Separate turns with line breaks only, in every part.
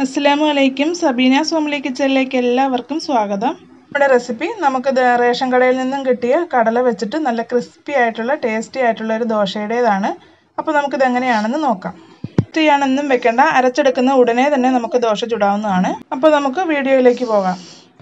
അസ്സാം വലൈക്കും സബീന സോമലി കിച്ചണിലേക്ക് എല്ലാവർക്കും സ്വാഗതം നമ്മുടെ റെസിപ്പി നമുക്ക് ദേ റേഷൻ കടയിൽ നിന്നും കിട്ടിയ കടല വെച്ചിട്ട് നല്ല ക്രിസ്പി ആയിട്ടുള്ള ടേസ്റ്റി ആയിട്ടുള്ള ഒരു ദോശയുടേതാണ് അപ്പോൾ നമുക്കിത് എങ്ങനെയാണെന്ന് നോക്കാം ചെയ്യാനൊന്നും വെക്കേണ്ട അരച്ചെടുക്കുന്ന ഉടനെ തന്നെ നമുക്ക് ദോശ ചുടാവുന്നതാണ് അപ്പോൾ നമുക്ക് വീഡിയോയിലേക്ക് പോകാം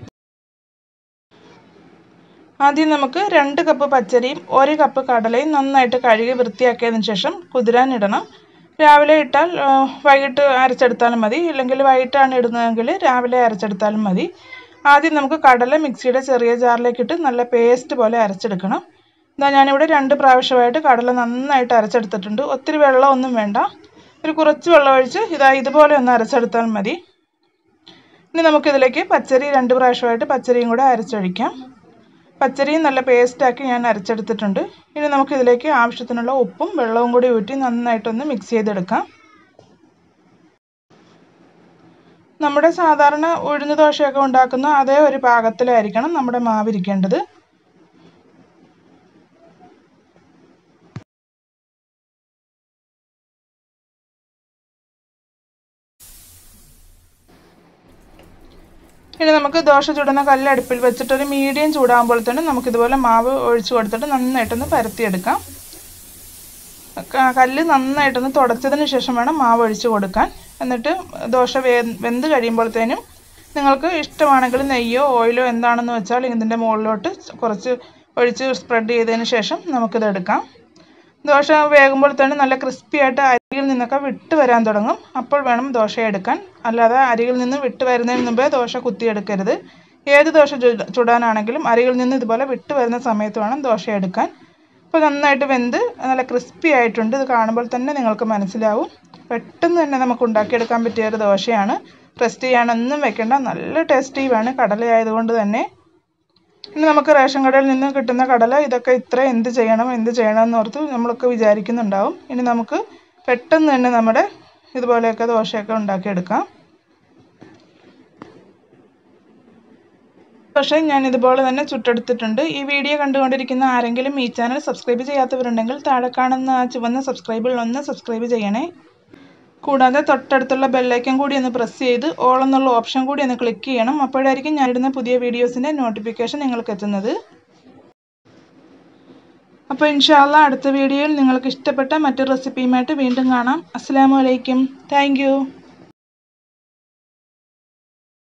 ആദ്യം നമുക്ക് രണ്ട് കപ്പ് പച്ചരിയും ഒരു കപ്പ് കടലയും നന്നായിട്ട് കഴുകി വൃത്തിയാക്കിയതിന് ശേഷം കുതിരാനിടണം രാവിലെ ഇട്ടാൽ വൈകിട്ട് അരച്ചെടുത്താലും മതി ഇല്ലെങ്കിൽ വൈകിട്ടാണ് ഇടുന്നതെങ്കിൽ രാവിലെ അരച്ചെടുത്താലും മതി ആദ്യം നമുക്ക് കടല മിക്സിയുടെ ചെറിയ ജാറിലേക്ക് ഇട്ട് നല്ല പേസ്റ്റ് പോലെ അരച്ചെടുക്കണം ഇതാ ഞാനിവിടെ രണ്ട് പ്രാവശ്യമായിട്ട് കടല നന്നായിട്ട് അരച്ചെടുത്തിട്ടുണ്ട് ഒത്തിരി വെള്ളമൊന്നും വേണ്ട ഒരു കുറച്ച് വെള്ളം ഒഴിച്ച് ഇതാ ഇതുപോലെ ഒന്ന് അരച്ചെടുത്താൽ മതി ഇനി നമുക്കിതിലേക്ക് പച്ചരി രണ്ട് പ്രാവശ്യമായിട്ട് പച്ചരിയും കൂടെ അരച്ചൊഴിക്കാം പച്ചരിയും നല്ല പേസ്റ്റാക്കി ഞാൻ അരച്ചെടുത്തിട്ടുണ്ട് ഇനി നമുക്കിതിലേക്ക് ആവശ്യത്തിനുള്ള ഉപ്പും വെള്ളവും കൂടി ഊറ്റി നന്നായിട്ടൊന്ന് മിക്സ് ചെയ്തെടുക്കാം നമ്മുടെ സാധാരണ ഉഴുന്ന് ദോശയൊക്കെ ഉണ്ടാക്കുന്ന അതേ ഒരു പാകത്തിലായിരിക്കണം നമ്മുടെ മാവിരിക്കേണ്ടത് ഇനി നമുക്ക് ദോശ ചുടുന്ന കല്ല് അടുപ്പിൽ വെച്ചിട്ട് ഒരു മീഡിയം ചൂടാകുമ്പോൾ തന്നെ നമുക്കിതുപോലെ മാവ് ഒഴിച്ചു കൊടുത്തിട്ട് നന്നായിട്ടൊന്ന് പരത്തിയെടുക്കാം കല്ല് നന്നായിട്ടൊന്ന് തുടച്ചതിന് ശേഷം വേണം മാവ് ഒഴിച്ചു കൊടുക്കാൻ എന്നിട്ട് ദോശ വേ വെന്ത് കഴിയുമ്പോഴത്തേനും നിങ്ങൾക്ക് ഇഷ്ടമാണെങ്കിൽ നെയ്യോ ഓയിലോ എന്താണെന്ന് വെച്ചാൽ ഇതിൻ്റെ മുകളിലോട്ട് കുറച്ച് ഒഴിച്ച് സ്പ്രെഡ് ചെയ്തതിന് ശേഷം നമുക്കിത് എടുക്കാം ദോശ വേകുമ്പോൾ തന്നെ നല്ല ക്രിസ്പി ആയിട്ട് അരിയിൽ നിന്നൊക്കെ വിട്ട് വരാൻ തുടങ്ങും അപ്പോൾ വേണം ദോശ എടുക്കാൻ അല്ലാതെ അരിയിൽ നിന്ന് വിട്ട് വരുന്നതിന് മുമ്പേ ദോശ കുത്തിയെടുക്കരുത് ഏത് ദോശ ചുടാനാണെങ്കിലും അരിയിൽ നിന്ന് ഇതുപോലെ വിട്ട് വരുന്ന സമയത്ത് വേണം ദോശ എടുക്കാൻ ഇപ്പോൾ നന്നായിട്ട് വെന്ത് നല്ല ക്രിസ്പി ആയിട്ടുണ്ട് ഇത് കാണുമ്പോൾ തന്നെ നിങ്ങൾക്ക് മനസ്സിലാവും പെട്ടെന്ന് തന്നെ നമുക്ക് ഉണ്ടാക്കിയെടുക്കാൻ പറ്റിയ ഒരു ദോശയാണ് റെസ്റ്റ് ചെയ്യാനൊന്നും വെക്കേണ്ട നല്ല ടേസ്റ്റിയുമാണ് കടലയായതുകൊണ്ട് തന്നെ ഇനി നമുക്ക് റേഷൻ കടയിൽ നിന്ന് കിട്ടുന്ന കടല ഇതൊക്കെ ഇത്ര എന്ത് ചെയ്യണം എന്ത് ചെയ്യണം എന്ന് ഓർത്ത് നമ്മളൊക്കെ വിചാരിക്കുന്നുണ്ടാവും ഇനി നമുക്ക് പെട്ടെന്ന് തന്നെ നമ്മുടെ ഇതുപോലെയൊക്കെ ദോശയൊക്കെ ഉണ്ടാക്കിയെടുക്കാം പക്ഷേ ഞാൻ ഇതുപോലെ തന്നെ ചുട്ടെടുത്തിട്ടുണ്ട് ഈ വീഡിയോ കണ്ടുകൊണ്ടിരിക്കുന്ന ആരെങ്കിലും ഈ ചാനൽ സബ്സ്ക്രൈബ് ചെയ്യാത്തവരുണ്ടെങ്കിൽ താഴെ കാണുന്ന ആ ചുവന്ന സബ്സ്ക്രൈബിൽ ഒന്ന് സബ്സ്ക്രൈബ് ചെയ്യണേ കൂടാതെ തൊട്ടടുത്തുള്ള ബെല്ലൈക്കൻ കൂടി ഒന്ന് പ്രസ് ചെയ്ത് ഓൾ എന്നുള്ള ഓപ്ഷൻ കൂടി ഒന്ന് ക്ലിക്ക് ചെയ്യണം അപ്പോഴായിരിക്കും ഞാനിടുന്ന പുതിയ വീഡിയോസിൻ്റെ നോട്ടിഫിക്കേഷൻ നിങ്ങൾക്ക് എത്തുന്നത് അപ്പോൾ ഇൻഷാല്ല അടുത്ത വീഡിയോയിൽ നിങ്ങൾക്ക് ഇഷ്ടപ്പെട്ട മറ്റൊരു റെസിപ്പിയുമായിട്ട് വീണ്ടും കാണാം അസ്സാം വലൈക്കും താങ്ക്